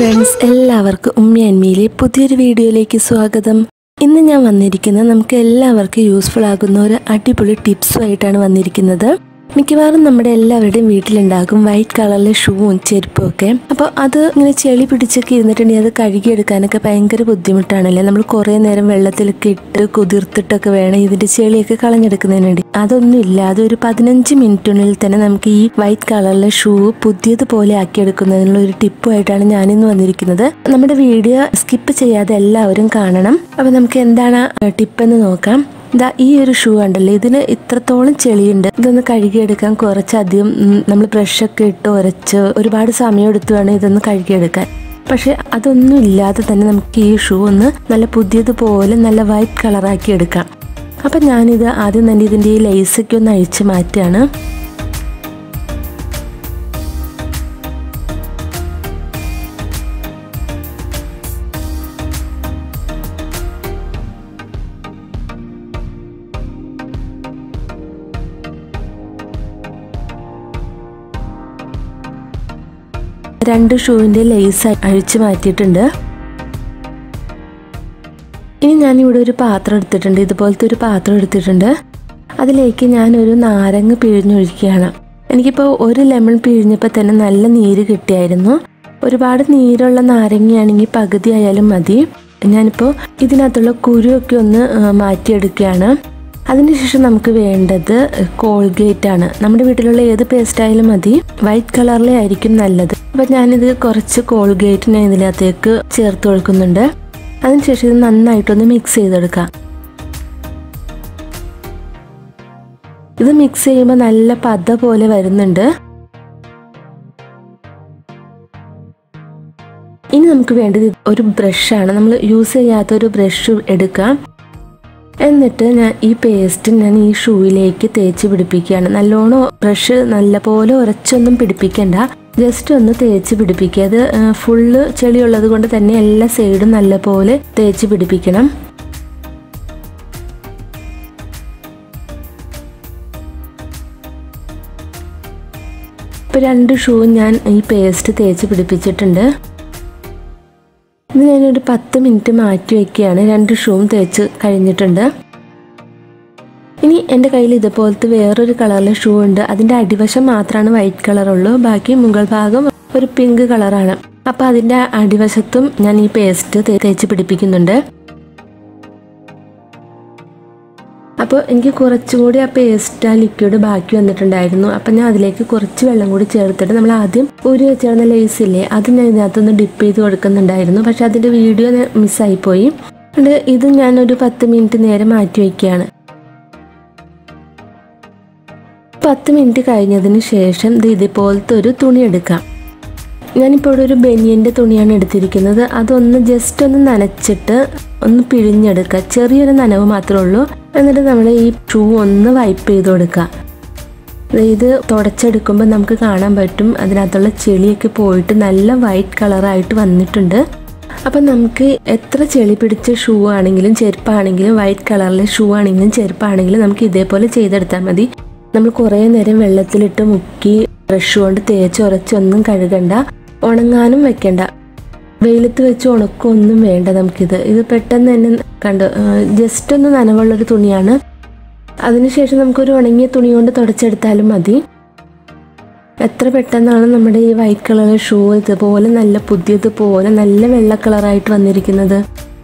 friends എല്ലാവർക്കും ഉമ്മി അന്മിയിലെ പുതിയൊരു വീഡിയോയിലേക്ക് സ്വാഗതം ഇന്ന് ഞാൻ വന്നിരിക്കുന്നത് നമുക്ക് എല്ലാവർക്കും യൂസ്ഫുൾ ആകുന്ന ഒരു അടിപൊളി ടിപ്സുമായിട്ടാണ് വന്നിരിക്കുന്നത് മിക്കവാറും നമ്മുടെ എല്ലാവരുടെയും വീട്ടിലുണ്ടാകും വൈറ്റ് കളറിലെ ഷൂവും ചെരുപ്പും ഒക്കെ അപ്പോൾ അത് ഇങ്ങനെ ചെളി പിടിച്ചൊക്കെ ഇരുന്നിട്ടുണ്ടെങ്കിൽ അത് കഴുകിയെടുക്കാനൊക്കെ ഭയങ്കര ബുദ്ധിമുട്ടാണല്ലേ നമ്മൾ കുറേ നേരം വെള്ളത്തിലൊക്കെ ഇട്ട് കുതിർത്തിട്ടൊക്കെ വേണം ഇതിന്റെ ചെളിയൊക്കെ കളഞ്ഞെടുക്കുന്നതിന് വേണ്ടി അതൊന്നുമില്ല അതൊരു പതിനഞ്ച് മിനിറ്റിനുള്ളിൽ തന്നെ നമുക്ക് ഈ വൈറ്റ് കളറിലെ ഷൂ പുതിയതുപോലെ ആക്കിയെടുക്കുന്നതിനുള്ള ഒരു ടിപ്പുമായിട്ടാണ് ഞാനിന്ന് വന്നിരിക്കുന്നത് നമ്മുടെ വീഡിയോ സ്കിപ്പ് ചെയ്യാതെ എല്ലാവരും കാണണം അപ്പൊ നമുക്ക് എന്താണ് ടിപ്പ് എന്ന് നോക്കാം ഇതാ ഈ ഒരു ഷൂ ഉണ്ടല്ലോ ഇതിന് ഇത്രത്തോളം ചെളിയുണ്ട് ഇതൊന്ന് കഴുകിയെടുക്കാൻ കുറച്ചധികം നമ്മൾ ബ്രഷൊക്കെ ഇട്ട് ഉരച്ച് ഒരുപാട് സമയം എടുത്ത് വേണം ഇതൊന്ന് കഴുകിയെടുക്കാൻ പക്ഷെ അതൊന്നും ഇല്ലാതെ തന്നെ നമുക്ക് ഈ ഷൂ ഒന്ന് നല്ല പുതിയതുപോലെ നല്ല വൈറ്റ് കളറാക്കി എടുക്കാം അപ്പം ഞാനിത് ആദ്യം തന്നെ ഇതിൻ്റെ ഈ ലേസൊക്കെ ഒന്ന് അഴിച്ച് മാറ്റുകയാണ് രണ്ട് ഷൂവിൻ്റെ ലേസ് അഴിച്ചു മാറ്റിയിട്ടുണ്ട് ഇനി ഞാനിവിടെ ഒരു പാത്രം എടുത്തിട്ടുണ്ട് ഇതുപോലത്തെ ഒരു പാത്രം എടുത്തിട്ടുണ്ട് അതിലേക്ക് ഞാനൊരു നാരങ്ങ പിഴിഞ്ഞൊഴിക്കുകയാണ് എനിക്കിപ്പോൾ ഒരു ലെമൺ പിഴിഞ്ഞപ്പോൾ തന്നെ നല്ല നീര് കിട്ടിയായിരുന്നു ഒരുപാട് നീരുള്ള നാരങ്ങയാണെങ്കിൽ പകുതി ആയാലും മതി ഞാനിപ്പോൾ ഇതിനകത്തുള്ള കുരുവൊക്കെ ഒന്ന് ആ, മാറ്റിയെടുക്കുകയാണ് അതിനുശേഷം നമുക്ക് വേണ്ടത് കോൾഗേറ്റ് ആണ് നമ്മുടെ വീട്ടിലുള്ള ഏത് പേസ്റ്റ് ആയാലും മതി വൈറ്റ് കളറിലെ ആയിരിക്കും നല്ലത് അപ്പം ഞാനിത് കുറച്ച് കോൾഗേറ്റ് ഞാൻ ഇതിനകത്തേക്ക് ചേർത്ത് കൊടുക്കുന്നുണ്ട് അതിനുശേഷം ഇത് നന്നായിട്ടൊന്ന് മിക്സ് ചെയ്തെടുക്കാം ഇത് മിക്സ് ചെയ്യുമ്പോൾ നല്ല പത പോലെ വരുന്നുണ്ട് ഇനി നമുക്ക് വേണ്ടത് ഒരു ബ്രഷാണ് നമ്മൾ യൂസ് ചെയ്യാത്ത ഒരു ബ്രഷ് എടുക്കാം എന്നിട്ട് ഞാൻ ഈ പേസ്റ്റ് ഞാൻ ഈ ഷൂവിലേക്ക് തേച്ച് പിടിപ്പിക്കുകയാണ് നല്ലോണം ബ്രഷ് നല്ലപോലെ ഉരച്ചൊന്നും പിടിപ്പിക്കണ്ട ജസ്റ്റ് ഒന്ന് തേച്ച് പിടിപ്പിക്കുക അത് ഫുള്ള് ചെളിയുള്ളത് കൊണ്ട് തന്നെ എല്ലാ സൈഡും നല്ലപോലെ തേച്ച് പിടിപ്പിക്കണം ഇപ്പൊ രണ്ട് ഷൂ ഞാൻ ഈ പേസ്റ്റ് തേച്ച് പിടിപ്പിച്ചിട്ടുണ്ട് ഇത് ഞാനൊരു പത്ത് മിനിറ്റ് മാറ്റി വയ്ക്കുകയാണ് രണ്ട് ഷൂവും തേച്ച് കഴിഞ്ഞിട്ടുണ്ട് ഇനി എൻ്റെ കയ്യിൽ ഇതുപോലത്തെ വേറൊരു കളറിലെ ഷൂ ഉണ്ട് അതിൻ്റെ അടിവശം മാത്രമാണ് വൈറ്റ് കളറുള്ളൂ ബാക്കി മുകൾ ഭാഗം ഒരു പിങ്ക് കളറാണ് അപ്പോൾ അതിൻ്റെ അടിവശത്തും ഞാൻ ഈ പേസ്റ്റ് തേച്ച് പിടിപ്പിക്കുന്നുണ്ട് അപ്പോൾ എനിക്ക് കുറച്ചുകൂടി ആ പേസ്റ്റ് ആ ലിക്വിഡ് ബാക്കി വന്നിട്ടുണ്ടായിരുന്നു അപ്പം ഞാൻ അതിലേക്ക് കുറച്ച് വെള്ളം കൂടി ചേർത്തിട്ട് നമ്മൾ ആദ്യം ഊരി വെച്ചിരുന്ന ലേസ് ഇല്ലേ അത് ഞാൻ ഇതിനകത്തൊന്ന് ഡിപ്പ് ചെയ്ത് കൊടുക്കുന്നുണ്ടായിരുന്നു പക്ഷെ അതിൻ്റെ വീഡിയോ മിസ്സായിപ്പോയി അതുകൊണ്ട് ഇത് ഞാനൊരു പത്ത് മിനിറ്റ് നേരം മാറ്റി വയ്ക്കുകയാണ് പത്ത് മിനിറ്റ് കഴിഞ്ഞതിന് ശേഷം ഇത് ഇതുപോലത്തെ ഒരു തുണി എടുക്കാം ഞാനിപ്പോൾ ഇവിടെ ഒരു ബനിയൻ്റെ തുണിയാണ് എടുത്തിരിക്കുന്നത് അതൊന്ന് ജസ്റ്റ് ഒന്ന് നനച്ചിട്ട് ഒന്ന് പിഴിഞ്ഞെടുക്കുക ചെറിയൊരു നനവ് മാത്രമേ ഉള്ളൂ എന്നിട്ട് നമ്മൾ ഈ ഷൂ ഒന്ന് വൈപ്പ് ചെയ്ത് കൊടുക്കുക ദേ ഇത് തുടച്ചെടുക്കുമ്പോൾ നമുക്ക് കാണാൻ പറ്റും അതിനകത്തുള്ള ചെളിയൊക്കെ പോയിട്ട് നല്ല വൈറ്റ് കളറായിട്ട് വന്നിട്ടുണ്ട് അപ്പം നമുക്ക് എത്ര ചെളി പിടിച്ച ഷൂ ആണെങ്കിലും ചെരുപ്പാണെങ്കിലും വൈറ്റ് കളറിലെ ഷൂ ആണെങ്കിലും ചെരുപ്പാണെങ്കിലും നമുക്ക് ഇതേപോലെ ചെയ്തെടുത്താൽ മതി നമ്മൾ കുറേ നേരം വെള്ളത്തിലിട്ട് മുക്കി ബ്രഷ് കൊണ്ട് തേച്ചൊരച്ചൊന്നും കഴുകണ്ട ഉണങ്ങാനും വെക്കണ്ട വെയിലത്ത് വെച്ച് ഉണക്കൊന്നും വേണ്ട നമുക്കിത് ഇത് പെട്ടെന്ന് തന്നെ കണ്ട് ജസ്റ്റ് ഒന്ന് നനവുള്ളൊരു തുണിയാണ് അതിനുശേഷം നമുക്കൊരു ഉണങ്ങിയ തുണി കൊണ്ട് തുടച്ചെടുത്താലും മതി എത്ര പെട്ടെന്നാണ് നമ്മുടെ ഈ വൈറ്റ് കളർ ഷൂ ഇതുപോലെ നല്ല പുതിയതുപോലെ നല്ല വെള്ള കളറായിട്ട് വന്നിരിക്കുന്നത്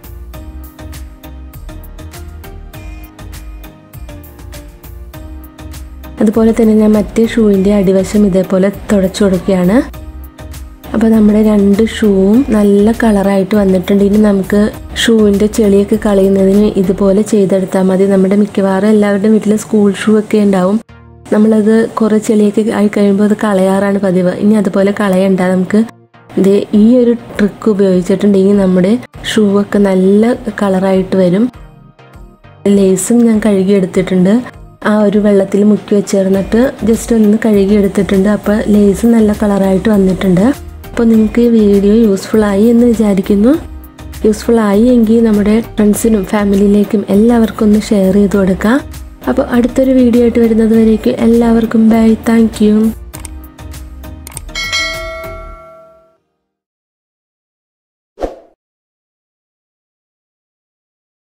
അതുപോലെ തന്നെ ഞാൻ മറ്റേ ഷൂവിൻ്റെ അടിവശം ഇതേപോലെ തുടച്ചു കൊടുക്കുകയാണ് അപ്പോൾ നമ്മുടെ രണ്ട് ഷൂവും നല്ല കളറായിട്ട് വന്നിട്ടുണ്ട് ഇനി നമുക്ക് ഷൂവിൻ്റെ ചെളിയൊക്കെ കളയുന്നതിന് ഇതുപോലെ ചെയ്തെടുത്താൽ മതി നമ്മുടെ മിക്കവാറും എല്ലാവരുടെയും വീട്ടിൽ സ്കൂൾ ഷൂ ഒക്കെ ഉണ്ടാവും നമ്മളത് കുറേ ചെളിയൊക്കെ ആയി കഴിയുമ്പോൾ അത് കളയാറാണ് പതിവ് ഇനി അതുപോലെ കളയണ്ട നമുക്ക് ഇത് ഈ ഒരു ട്രിക്ക് ഉപയോഗിച്ചിട്ടുണ്ടെങ്കിൽ നമ്മുടെ ഷൂ ഒക്കെ നല്ല കളറായിട്ട് വരും ലേസും ഞാൻ കഴുകി എടുത്തിട്ടുണ്ട് ആ ഒരു വെള്ളത്തിൽ മുക്കി വെച്ചേർന്നിട്ട് ജസ്റ്റ് ഒന്ന് കഴുകി എടുത്തിട്ടുണ്ട് അപ്പോൾ ലേസ് നല്ല കളറായിട്ട് വന്നിട്ടുണ്ട് അപ്പോൾ നിങ്ങൾക്ക് ഈ വീഡിയോ യൂസ്ഫുൾ ആയി എന്ന് വിചാരിക്കുന്നു യൂസ്ഫുൾ ആയി എങ്കിൽ നമ്മുടെ ഫ്രണ്ട്സിനും ഫാമിലിയിലേക്കും എല്ലാവർക്കും ഒന്ന് ഷെയർ ചെയ്ത് കൊടുക്കാം അപ്പോൾ അടുത്തൊരു വീഡിയോ ആയിട്ട് വരുന്നത് വരേക്കും എല്ലാവർക്കും ബൈ താങ്ക് യു